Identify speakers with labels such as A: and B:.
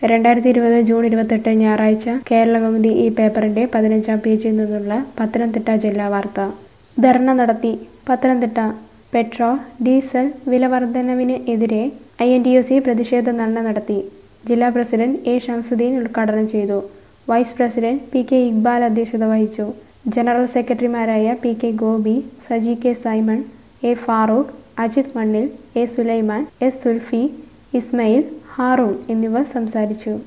A: രണ്ടായിരത്തി ഇരുപത് ജൂൺ ഇരുപത്തെട്ട് ഞായറാഴ്ച കേരളകൗമുദി ഈ പേപ്പറിന്റെ പതിനഞ്ചാം പേജിൽ നിന്നുള്ള പത്തനംതിട്ട ജില്ലാ വാർത്ത ധർണ നടത്തി പത്തനംതിട്ട പെട്രോൾ ഡീസൽ വില വർധനവിന് എതിരെ I N T U C പ്രതിഷേധ ധർണ നടത്തി ജില്ലാ പ്രസിഡന്റ് എ ഷംസുദ്ദീൻ ഉദ്ഘാടനം ചെയ്തു vice president P K Iqbal അധ്യക്ഷത വഹിച്ചു ജനറൽ സെക്രട്ടറിമാരായ P K Gopi Saji K Simon A Farooq Ajith Mannil A Sulaiman S Sulfi Ismail Haroon എന്നിവർ സംസാരിച്ചു